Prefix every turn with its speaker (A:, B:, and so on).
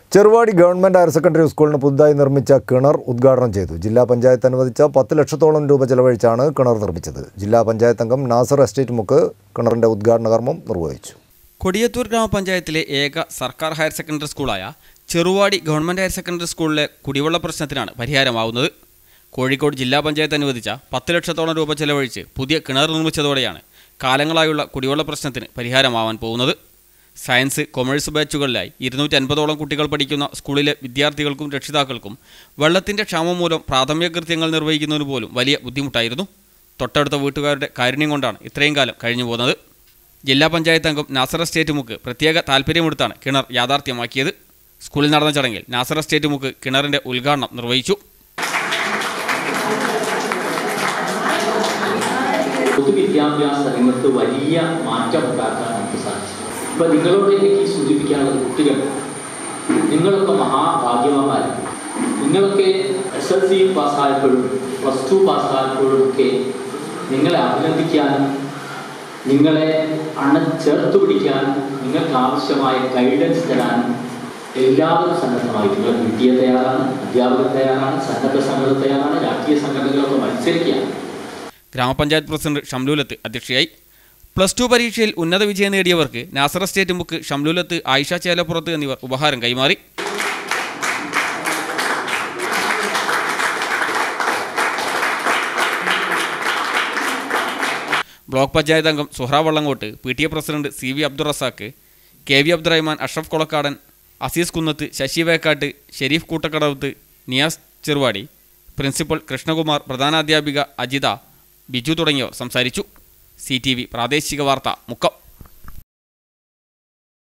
A: Cheruvadi government higher secondary സ്കൂളിന് പുതുതായി നിർമ്മിച്ച കിണർ ഉദ്ഘാടനം ചെയ്തു ജില്ലാ പഞ്ചായത്ത് അനുവദിച്ച പത്ത് ലക്ഷത്തോളം രൂപ ചെലവഴിച്ചാണ് കിണർ നിർമ്മിച്ചത് ജില്ലാ പഞ്ചായത്ത് അംഗം നാസർ എസ്റ്റേറ്റ് മുക്ക് കിണറിന്റെ ഉദ്ഘാടന കർമ്മം നിർവഹിച്ചു
B: കൊടിയത്തൂർ ഗ്രാമപഞ്ചായത്തിലെ ഏക സർക്കാർ ഹയർ സെക്കൻഡറി സ്കൂളായ ചെറുവാടി ഗവൺമെൻറ് ഹയർ സെക്കൻഡറി സ്കൂളിലെ കുടിവെള്ള പ്രശ്നത്തിനാണ് പരിഹാരമാവുന്നത് കോഴിക്കോട് ജില്ലാ പഞ്ചായത്ത് അനുവദിച്ച പത്ത് ലക്ഷത്തോളം രൂപ ചെലവഴിച്ച് പുതിയ കിണർ നിർമ്മിച്ചതോടെയാണ് കാലങ്ങളായുള്ള കുടിവെള്ള പ്രശ്നത്തിന് പരിഹാരമാവാൻ പോകുന്നത് സയൻസ് കൊമേഴ്സ് ബാച്ചുകളിലായി ഇരുന്നൂറ്റി അൻപതോളം കുട്ടികൾ പഠിക്കുന്ന സ്കൂളിലെ വിദ്യാർത്ഥികൾക്കും രക്ഷിതാക്കൾക്കും വെള്ളത്തിൻ്റെ ക്ഷാമം മൂലം പ്രാഥമിക കൃത്യങ്ങൾ നിർവഹിക്കുന്നതിന് പോലും വലിയ ബുദ്ധിമുട്ടായിരുന്നു തൊട്ടടുത്ത വീട്ടുകാരുടെ കാരുണ്യം കൊണ്ടാണ് ഇത്രയും കാലം കഴിഞ്ഞു പോകുന്നത് ജില്ലാ പഞ്ചായത്ത് അംഗം നാസർ എസ്റ്റേറ്റ് മുക്ക് പ്രത്യേക താല്പര്യമെടുത്താണ് കിണർ യാഥാർത്ഥ്യമാക്കിയത് സ്കൂളിൽ നടന്ന ചടങ്ങിൽ നാസർ എസ്റ്റേറ്റ് മുക്ക് കിണറിന്റെ ഉദ്ഘാടനം നിർവഹിച്ചു
C: പൊതുവിദ്യാഭ്യാസ രംഗത്ത് വലിയ മാറ്റം ഉണ്ടാക്കാൻ നമുക്ക് സാധിച്ചു ഇപ്പൊ നിങ്ങളോട് എനിക്ക് സൂചിപ്പിക്കാനുള്ളത് കുട്ടികൾ നിങ്ങളൊക്കെ മഹാഭാഗ്യവാന്മാരാണ് നിങ്ങളൊക്കെ എസ് എൽ സി പാസ്സായപ്പോഴും പ്ലസ് ടു പാസ്സായപ്പോഴും ഒക്കെ നിങ്ങളെ അഭിനന്ദിക്കാനും നിങ്ങളെ അണ ചേർത്ത് പിടിക്കാനും നിങ്ങൾക്ക് ആവശ്യമായ ഗൈഡൻസ് തരാനും എല്ലാവരും സന്നദ്ധമായി നിങ്ങൾ കുട്ടിയെ തയ്യാറാണ് അധ്യാപകർ തയ്യാറാണ് സന്നദ്ധ സംഘടന തയ്യാറാണ് രാഷ്ട്രീയ സംഘടനകളൊക്കെ മത്സരിക്കുകയാണ്
B: ഗ്രാമപഞ്ചായത്ത് പ്രസിഡന്റ് ഷംലൂലത്ത് അധ്യക്ഷയായി പ്ലസ് ടു പരീക്ഷയിൽ ഉന്നത വിജയം നേടിയവർക്ക് നാസർ എസ്റ്റേറ്റ് മുക്ക് ഷംലൂലത്ത് ആയിഷ ചേലപ്പുറത്ത് എന്നിവർ ഉപഹാരം കൈമാറി ബ്ലോക്ക് പഞ്ചായത്ത് അംഗം Suhra Vallankot P T A president C V Abdurazak K V Abdurahman Ashraf Kolakkadan Aziz Kunnath Sasi Vekkat Sherif Koottakkadavath Niyas Cheruvadi principal Krishnakumar പ്രധാനാധ്യാപിക അജിത ബിജു തുടങ്ങിയവർ സംസാരിച്ചു സി ടി വി പ്രാദേശിക വാർത്ത മുക്കം